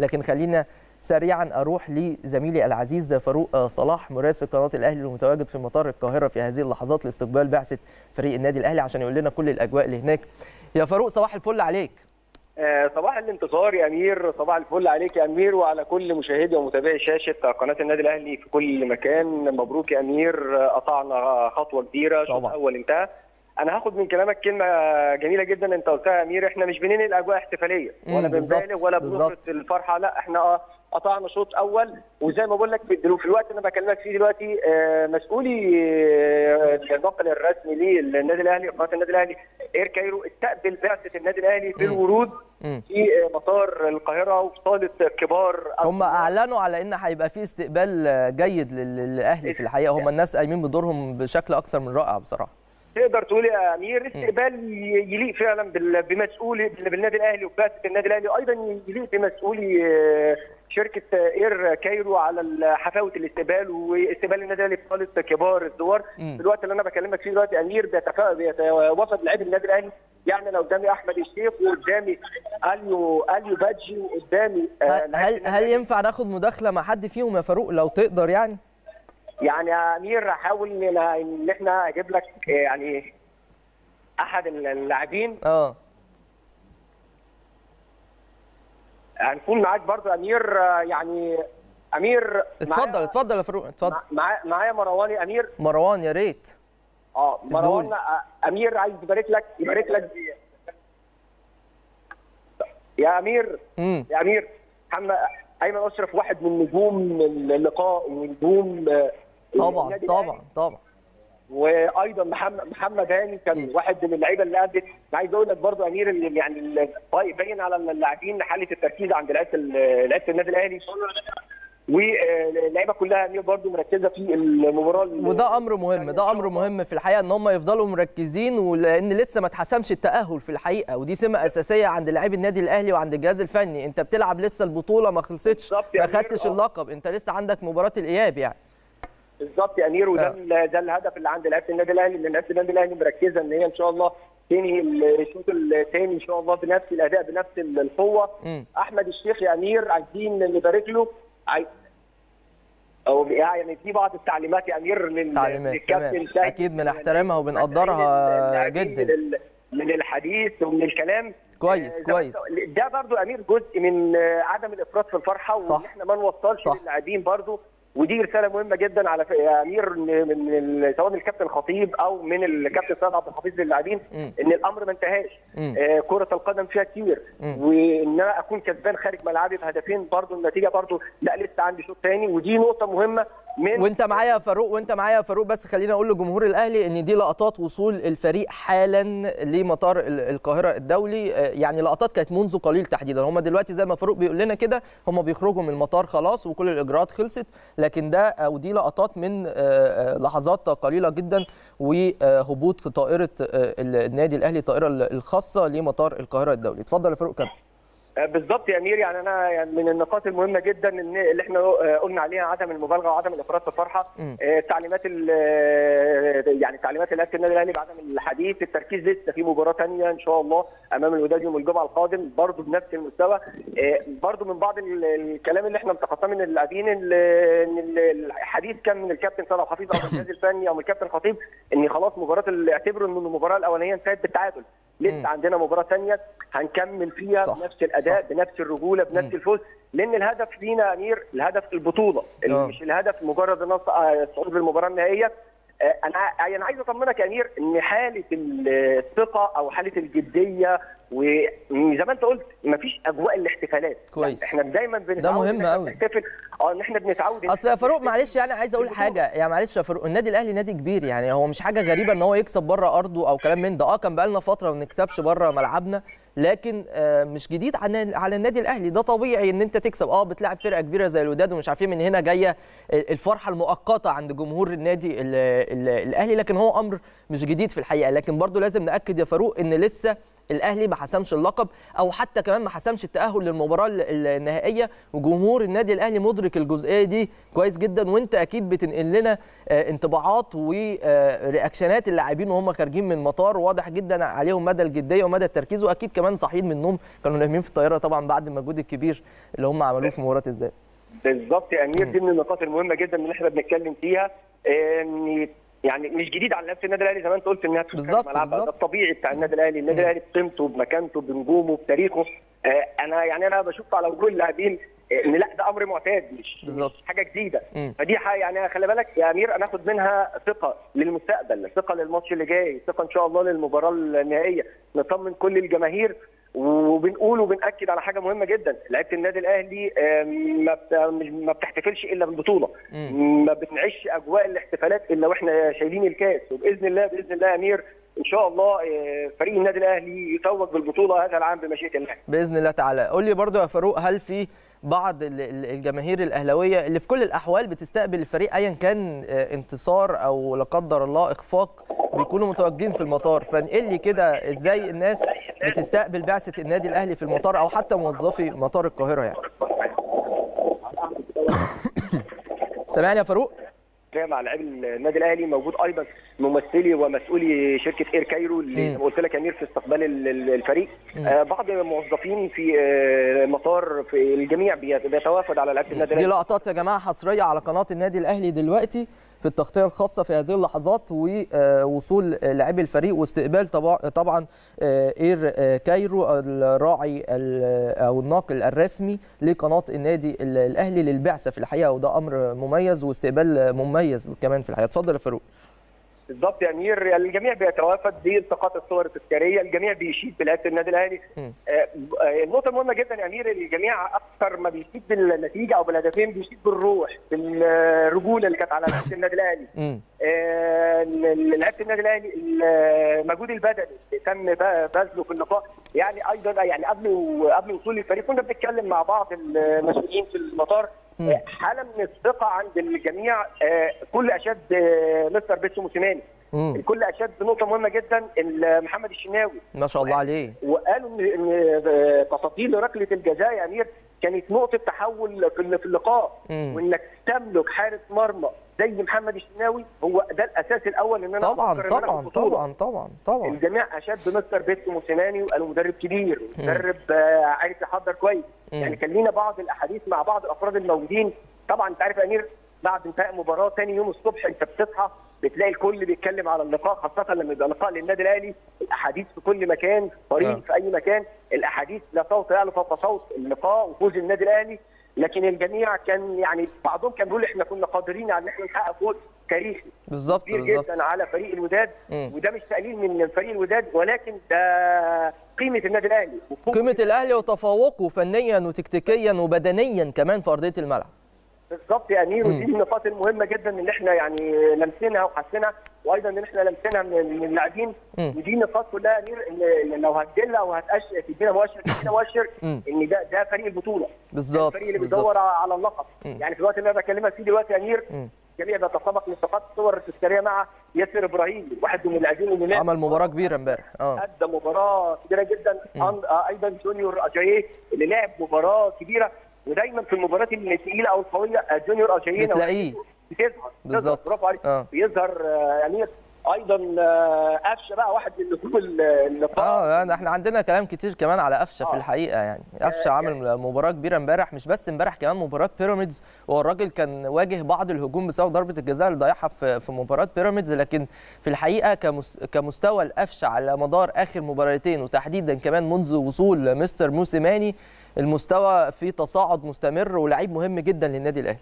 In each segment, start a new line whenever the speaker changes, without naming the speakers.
لكن خلينا سريعا اروح لزميلي العزيز فاروق صلاح مراسل قناه الاهلي المتواجد في مطار القاهره في هذه اللحظات لاستقبال بعثه فريق النادي الاهلي عشان يقول لنا كل الاجواء اللي هناك يا فاروق صباح الفل عليك
آه، صباح الانتصار يا امير صباح الفل عليك يا امير وعلى كل مشاهدي ومتابعي شاشه قناه النادي الاهلي في كل مكان مبروك يا امير آه، قطعنا خطوه كبيره الشوط
طبعا.
الاول انتهى انا هاخد من كلامك كلمه جميله جدا انت قلتها يا امير احنا مش بننقل اجواء احتفاليه
مم،
ولا
بالظبط،
بنبالغ ولا بنفرط
بالظبط.
الفرحه لا احنا آه، قطعنا شوط اول وزي ما بقول لك في الدلو- في الوقت اللي انا بكلمك فيه دلوقتي آه، مسؤولي آه، الناقل الرسمي للنادي الاهلي قناه النادي الاهلي اير كايرو استقبل بعثه النادي الاهلي في
مم.
الورود
مم.
في مطار القاهره وفي صاله كبار
هم اعلنوا على ان هيبقى في استقبال جيد لل- للاهلي في الحقيقه هم الناس قايمين بدورهم بشكل اكثر من رائع بصراحه
تقدر تقول يا امير استقبال يليق فعلا بال- بمسؤولي بالنادي الاهلي وبعثه النادي الاهلي ايضا يليق بمسؤولي آه، شركه اير كايرو على ال- حفاوه الاستقبال واستقبال النادي الاهلي في صاله كبار الزوار
مم.
في الوقت اللي انا بكلمك فيه دلوقتي امير بيتفا- بيتوافد لاعبي النادي الاهلي يعني انا قدامي احمد الشيخ وقدامي اليو اليو بادجي وقدامي آه،
هل
لعيبة
هل,
النادي
هل ينفع ناخد مداخله مع حد فيهم يا فاروق لو تقدر يعني
يعني يا امير هحاول ان إن احنا اجيب لك آه، يعني احد اللاعبين
اه
هنكون معاك برضو يا امير آه، يعني امير
اتفضل
معايا-
اتفضل يا فاروق اتفضل
مع- معايا معايا مروان يا امير
مروان يا ريت
اه مروان
ادوني.
آه، امير عايز يبارك لك يبارك لك يا امير
امم
يا امير محمد ايمن اشرف واحد من نجوم اللقاء ونجوم آه،
طبعا
النادي الأهلي.
طبعا طبعا
وايضا محمد محمد هاني كان واحد من اللعيبه اللي ادت انا عايز اقول لك برضو امير ان يعني ال- باين على اللاعبين حاله التركيز عند لعيبه ال- لعيبه النادي الاهلي واللعيبه كلها امير برضو مركزه في المباراه ال-
وده امر مهم ده امر مهم في الحقيقه ان هم يفضلوا مركزين ولان لسه ما اتحسمش التاهل في الحقيقه ودي سمه اساسيه عند لاعبي النادي الاهلي وعند الجهاز الفني انت بتلعب لسه البطوله ما خلصتش
بالظبط يا
ما
أمير،
خدتش
آه.
اللقب انت لسه عندك مباراه الاياب يعني
بالظبط يا امير وده
آه.
ال- ده الهدف اللي عند لعيبه النادي الاهلي ان لعيبه النادي الاهلي مركزه ان هي ان شاء الله تنهي الشوط الثاني ان شاء الله بنفس الاداء بنفس القوه
مم.
احمد الشيخ يا امير عايزين نبارك له عايز او يعني في بعض التعليمات يا امير لل-
تعليمات
للكابتن
تمام
سيد.
اكيد بنحترمها وبنقدرها
اللاعبين
جدا
من ال- من الحديث ومن الكلام
كويس،
آه، زي ما
كويس.
أنت- ده برضو امير جزء من آه، عدم الافراط في الفرحه
صح.
وان احنا ما نوصلش
صح.
للاعبين برضو ودي رساله مهمه جدا على ف- يا امير إن- من ال- سواء من الكابتن خطيب او من الكابتن سيد عبد الحفيظ للاعبين
مم.
ان الامر ما انتهاش
مم.
آه، كره القدم فيها كتير
مم.
وان انا اكون كسبان خارج ملعبي بهدفين برضو النتيجه برضو لا لسه عندي شوط ثاني ودي نقطه مهمه من
وانت معايا يا فاروق وانت معايا يا فاروق بس خليني اقول لجمهور الاهلي ان دي لقطات وصول الفريق حالا لمطار ال- القاهره الدولي آه، يعني لقطات كانت منذ قليل تحديدا هم دلوقتي زي ما فاروق بيقول لنا كده هم بيخرجوا من المطار خلاص وكل الاجراءات خلصت لكن ده او دي لقطات من آه، آه، لحظات قليله جدا وهبوط طائره آه، النادي الاهلي الطائره الخاصه لمطار القاهره الدولي اتفضل يا فاروق كمل
آه، بالظبط يا امير يعني انا يعني من النقاط المهمه جدا ان اللي احنا آه، قلنا عليها عدم المبالغه وعدم الافراط في الفرحه
مم.
آه، تعليمات ال- آه، يعني تعليمات لعيبه النادي الاهلي بعدم الحديث التركيز لسه في مباراه ثانيه ان شاء الله امام الوداد يوم الجمعه القادم برضه بنفس المستوى آه، برضه من بعض ال- الكلام اللي احنا التقطناه من اللاعبين ال- ان ال- الحديث كان من الكابتن صلاح حفيظ او من الجهاز الفني او من الكابتن خطيب ان خلاص مباراه ال- اعتبروا ان المباراه الاولانيه انتهت بالتعادل
مم.
لسه عندنا مباراه ثانيه هنكمل فيها
صح.
بنفس الاداء
صح.
بنفس الرجوله بنفس
مم.
الفوز لان الهدف لينا يا امير الهدف البطوله
آه.
مش الهدف مجرد النص- آه، الصعود للمباراه النهائيه آه، انا ع- انا عايز اطمنك يا امير ان حاله الثقه او حاله الجديه وزي ما انت قلت مفيش اجواء الاحتفالات
كويس.
لا، احنا دايما بنتعود
مهم
إن إحنا
أوي.
نحتفل اه ان احنا بنتعود إن
اصل يا
إحنا
فاروق
نحتفل
معلش يعني عايز اقول
بالبطولة.
حاجه يعني معلش يا فاروق النادي الاهلي نادي كبير يعني هو مش حاجه غريبه ان هو يكسب بره ارضه او كلام من ده اه كان بقالنا فتره ما بنكسبش بره ملعبنا لكن آه مش جديد على على النادي الاهلي ده طبيعي ان انت تكسب اه بتلعب فرقه كبيره زي الوداد ومش عارفين من هنا جايه الفرحه المؤقته عند جمهور النادي ال- ال- الاهلي لكن هو امر مش جديد في الحقيقه لكن برضو لازم ناكد يا فاروق ان لسه الاهلي ما حسمش اللقب او حتى كمان ما حسمش التاهل للمباراه ال- النهائيه وجمهور النادي الاهلي مدرك الجزئيه دي كويس جدا وانت اكيد بتنقل لنا آه، انطباعات ورياكشنات اللاعبين وهم خارجين من المطار واضح جدا عليهم مدى الجديه ومدى التركيز واكيد كمان صاحيين من النوم كانوا نايمين في الطياره طبعا بعد المجهود الكبير اللي هم عملوه في مباراه ازاي
بالظبط يا امير دي من النقاط المهمه جدا اللي احنا بنتكلم فيها ان يعني مش جديد على نفس النادي الاهلي زي ما انت قلت انها تخش
بالظبط،
ملعبها ده
بالظبط.
الطبيعي بتاع النادي الاهلي النادي الاهلي بقيمته بمكانته بنجومه بتاريخه آه، انا يعني انا بشوف على وجوه اللاعبين آه، ان لا ده امر معتاد مش
بالظبط.
مش حاجه جديده
مم.
فدي حاجه يعني خلي بالك يا امير انا اخد منها ثقه للمستقبل ثقه للماتش اللي جاي ثقه ان شاء الله للمباراه النهائيه نطمن كل الجماهير وبنقول وبناكد على حاجه مهمه جدا لعيبه النادي الاهلي آم، ما بت- مش- ما بتحتفلش الا بالبطوله ما بنعيش اجواء الاحتفالات الا واحنا شايلين الكاس وباذن الله باذن الله يا امير ان شاء الله آه، فريق النادي الاهلي يتوج بالبطوله هذا العام بمشيئه الله
باذن الله تعالى قول لي برضو يا فاروق هل في بعض ال- ال- الجماهير الاهلاويه اللي في كل الاحوال بتستقبل الفريق ايا كان آه، انتصار او لا قدر الله اخفاق بيكونوا متواجدين في المطار فانقل لي كده ازاي الناس بتستقبل بعثه النادي الاهلي في المطار او حتى موظفي مطار القاهره يعني سامعني يا فاروق
جاي مع لاعبي النادي الاهلي موجود ايضا ممثلي ومسؤولي شركه اير كايرو اللي
مم.
زي ما قلت لك يا امير في استقبال ال- ال- الفريق آه بعض الموظفين في آه مطار في الجميع بيت- بيتوافد على لعيبه النادي
دي
الاهلي
لقطات يا جماعه حصريه على قناه النادي الاهلي دلوقتي في التغطيه الخاصه في هذه اللحظات ووصول لاعبي الفريق واستقبال طبعا طبعا آه، اير آه، كايرو الراعي ال- او الناقل الرسمي لقناه النادي ال- الاهلي للبعثه في الحقيقه وده امر مميز واستقبال مميز كمان في الحقيقه اتفضل يا فاروق
بالظبط يا امير يعني الجميع بيتوافد بالتقاط الصور التذكاريه الجميع بيشيد بلعيبه النادي الاهلي
مم.
آه، آه، النقطه المهمه جدا يا امير الجميع اكثر ما بيشيد بالنتيجه او بالهدفين بيشيد بالروح بالرجوله اللي كانت على لعيبه النادي الاهلي
مم.
آه، لعيبه النادي الاهلي المجهود البدني اللي تم ب- بذله في اللقاء يعني ايضا يعني قبل قبل وصول الفريق كنا بنتكلم مع بعض المسؤولين في المطار
مم.
آه، حاله من الثقه عند الجميع آه، كل اشاد آه، مستر بيتسو موسيماني
مم.
الكل اشاد بنقطه مهمه جدا ال- محمد الشناوي
ما شاء الله عليه
وقالوا ان ان آه، تفاصيل ركله الجزاء يا امير كانت نقطه تحول في ال- في اللقاء
مم.
وانك تملك حارس مرمى زي محمد الشناوي هو ده الاساس الاول ان انا
طبعا
أفكر إن أنا
طبعا
في البطولة.
طبعا طبعا طبعا
الجميع اشاد بمستر بيتسو موسيماني وقالوا مدرب كبير مدرب آه، عارف يحضر كويس
مم.
يعني كان لينا بعض الاحاديث مع بعض الافراد الموجودين طبعا انت عارف يا امير بعد انتهاء مباراه ثاني يوم الصبح انت بتصحى بتلاقي الكل بيتكلم على اللقاء خاصه لما يبقى لقاء للنادي الاهلي الاحاديث في كل مكان طريق
آه.
في اي مكان الاحاديث لا صوت يعلو فوق صوت اللقاء وفوز النادي الاهلي لكن الجميع كان يعني بعضهم كان بيقول احنا كنا قادرين على ان احنا نحقق فوز تاريخي
بالظبط
كبير
بالظبط
جدا على فريق الوداد
مم.
وده مش تقليل من فريق الوداد ولكن ده قيمه النادي الاهلي وقوة
قيمه الاهلي وتفوقه فنيا وتكتيكيا وبدنيا كمان في ارضيه الملعب
بالظبط يا امير
مم.
ودي من النقاط المهمه جدا اللي احنا يعني لمسناها وحسناها وايضا ان احنا لمسناها من من اللاعبين
مم.
ودي نقاط كلها يا امير ان إن لو هتدل او هتأش تدينا مؤشر تدينا مؤشر
مم.
ان ده ده فريق البطوله
بالظبط
الفريق اللي
بالظبط
بيدور على اللقب
مم.
يعني في الوقت اللي انا بكلمك فيه دلوقتي يا امير
مم.
جميع بيتسابق لالتقاط الصور التذكاريه مع ياسر ابراهيم واحد من اللاعبين اللي لعب
عمل مباراه كبيره امبارح اه
ادى مباراه كبيره جدا أن- آه، ايضا جونيور اجاييه اللي لعب مباراه كبيره ودايما في المباريات الثقيله او القويه آه، جونيور اجاييه
بتلاقيه.
بتظهر
بالظبط.
بتظهر، برافو عليك
آه.
بيظهر آه، امير ايضا آه، قفشه بقى واحد من نجوم ال- اللقاء
اه يعني احنا عندنا كلام كتير كمان على قفشه في
آه.
الحقيقه يعني قفشه عامل مباراه كبيره امبارح مش بس امبارح كمان مباراه بيراميدز هو الراجل كان واجه بعض الهجوم بسبب ضربه الجزاء اللي ضيعها في في مباراه بيراميدز لكن في الحقيقه كمس كمستوى القفشه على مدار اخر مباراتين وتحديدا كمان منذ وصول مستر موسيماني المستوى في تصاعد مستمر ولعيب مهم جدا للنادي الاهلي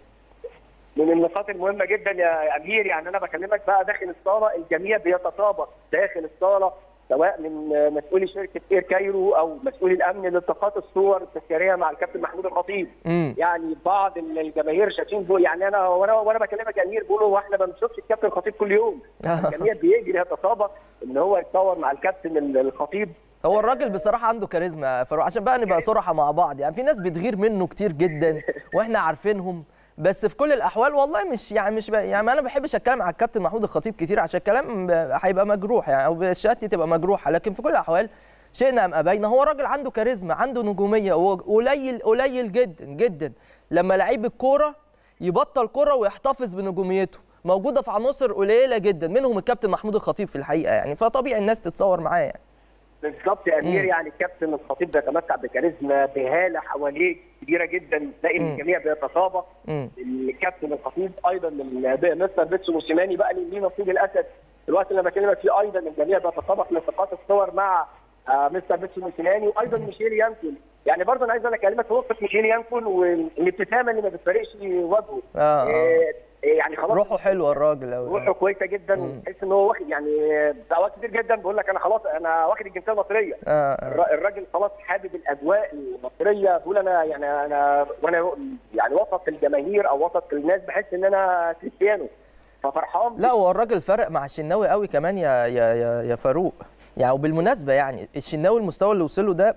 من النقاط المهمه جدا يا امير يعني انا بكلمك بقى داخل الصاله الجميع بيتسابق داخل الصاله سواء من مسؤولي شركه اير كايرو او مسؤولي الامن لالتقاط الصور التذكاريه مع الكابتن محمود الخطيب
امم
يعني بعض الجماهير شايفين بو- يعني انا وانا وانا بكلمك يا امير بيقولوا هو احنا ما بنشوفش الكابتن الخطيب كل يوم الجميع بيجري يتسابق ان هو يتصور مع الكابتن ال- الخطيب
هو الراجل بصراحه عنده كاريزما يا فاروق عشان بقى نبقى صراحه مع بعض يعني في ناس بتغير منه كتير جدا واحنا عارفينهم بس في كل الاحوال والله مش يعني مش بقى يعني انا ما بحبش اتكلم على الكابتن محمود الخطيب كتير عشان الكلام ب- هيبقى مجروح يعني او شهادتي تبقى مجروحه لكن في كل الاحوال شئنا ام ابينا هو راجل عنده كاريزما عنده نجوميه هو قليل قليل جدا جدا لما لعيب الكوره يبطل كوره ويحتفظ بنجوميته موجوده في عناصر قليله جدا منهم الكابتن محمود الخطيب في الحقيقه يعني فطبيعي الناس تتصور معاه يعني
بالظبط يا امير يعني الكابتن الخطيب بيتمتع بكاريزما بهاله حواليه كبيره جدا تلاقي
مم.
الجميع بيتسابق
مم.
الكابتن الخطيب ايضا من مستر بيتسو موسيماني بقى ليه نصيب الاسد الوقت اللي بكلمك فيه ايضا الجميع بيتسابق لالتقاط الصور مع آه، مستر بيتسو موسيماني وايضا ميشيل يانكون يعني برضه انا عايز اقول لك كلمه في نقطه ميشيل يانكون والابتسامه اللي ما بتفرقش وجهه
آه، آه.
آه، يعني خلاص
روحه حلوه الراجل أوي.
روحه كويسه جدا
مم.
تحس ان هو واخد يعني دعوات كتير جدا بيقول لك انا خلاص انا واخد الجنسيه المصريه
آه، آه.
الر- الراجل خلاص حابب الاجواء المصريه بيقول انا يعني انا وانا يعني وسط الجماهير او وسط الناس بحس ان انا كريستيانو ففرحان
لا هو الراجل فرق مع الشناوي قوي كمان يا يا يا, يا فاروق يعني وبالمناسبه يعني الشناوي المستوى اللي وصله ده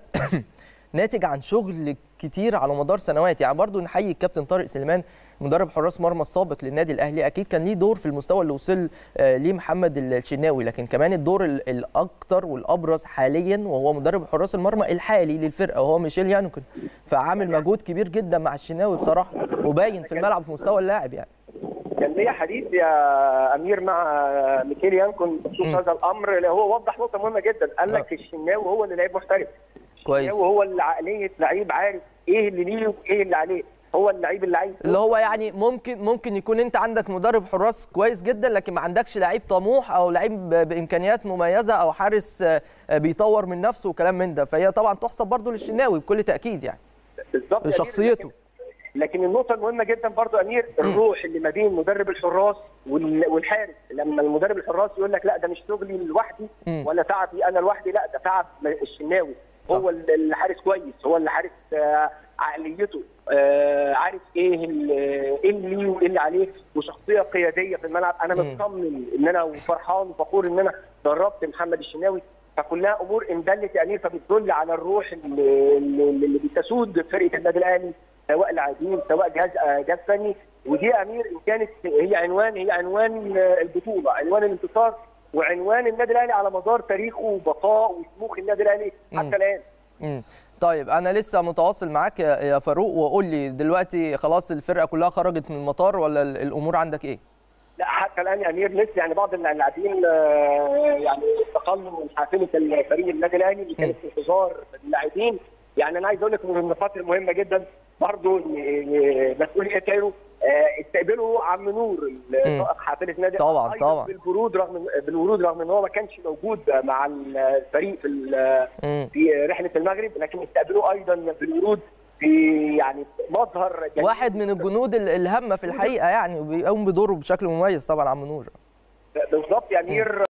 ناتج عن شغل كتير على مدار سنوات يعني برضو نحيي الكابتن طارق سليمان مدرب حراس مرمى السابق للنادي الاهلي اكيد كان ليه دور في المستوى اللي وصل آه، ليه محمد الشناوي لكن كمان الدور ال- الاكتر والابرز حاليا وهو مدرب حراس المرمى الحالي للفرقه وهو ميشيل يانوكن فعامل مجهود كبير جدا مع الشناوي بصراحه وباين في الملعب في مستوى اللاعب يعني
كان ليا حديث يا امير مع ميكيل يانكون بخصوص
مم.
هذا الامر اللي هو وضح نقطه مهمه جدا قال لك الشناوي هو اللي لعيب محترف
كويس
الشناوي هو اللي عقليه لعيب عارف ايه اللي ليه وايه اللي عليه هو اللعيب اللي عايز
اللي هو يعني ممكن ممكن يكون انت عندك مدرب حراس كويس جدا لكن ما عندكش لعيب طموح او لعيب ب- بامكانيات مميزه او حارس آه، آه، بيطور من نفسه وكلام من ده فهي طبعا تحسب برضو للشناوي بكل تاكيد يعني
بالظبط يا أمير،
شخصيته
لكن- لكن النقطة المهمة جدا برضو أمير الروح اللي ما بين مدرب الحراس وال- والحارس لما المدرب الحراس يقول لك لا ده مش شغلي لوحدي
مم.
ولا تعبي أنا لوحدي لا ده تعب الشناوي
صح.
هو اللي اللي حارس كويس هو اللي حارس آه، عقليته آه، عارف ايه ال- ايه اللي ليه وايه اللي عليه وشخصيه قياديه في الملعب انا
مم.
مطمن ان انا وفرحان وفخور ان انا دربت محمد الشناوي فكلها امور ان دلت يا امير فبتدل على الروح اللي, اللي, اللي بتسود فرقه النادي الاهلي سواء لاعبين سواء جهاز آه، جهاز فني ودي يا امير ان كانت هي عنوان هي عنوان آه، البطوله عنوان الانتصار وعنوان النادي الاهلي على مدار تاريخه وبقاء وشموخ النادي الاهلي
مم.
حتى الان
مم. طيب انا لسه متواصل معاك يا يا فاروق وقول لي دلوقتي خلاص الفرقه كلها خرجت من المطار ولا ال- الامور عندك ايه
لا حتى الان يا امير لسه يعني بعض اللاعبين آه، يعني استقلوا من حافله الفريق النادي الاهلي اللي كانت في انتظار اللاعبين يعني انا عايز اقول لك من النقاط المهمه جدا برضه مسؤوليه كايرو آه، استقبلوا عم نور سائق حافله نادي
طبعاً،
أيضاً
طبعاً.
بالبرود رغم بالورود رغم ان هو ما كانش موجود مع الفريق في ال-
مم.
في رحله المغرب لكن استقبلوه ايضا بالورود في يعني مظهر جميل.
واحد من الجنود ال- الهامه في الحقيقه يعني وبيقوم بدوره بشكل مميز طبعا عم نور
بالظبط يا امير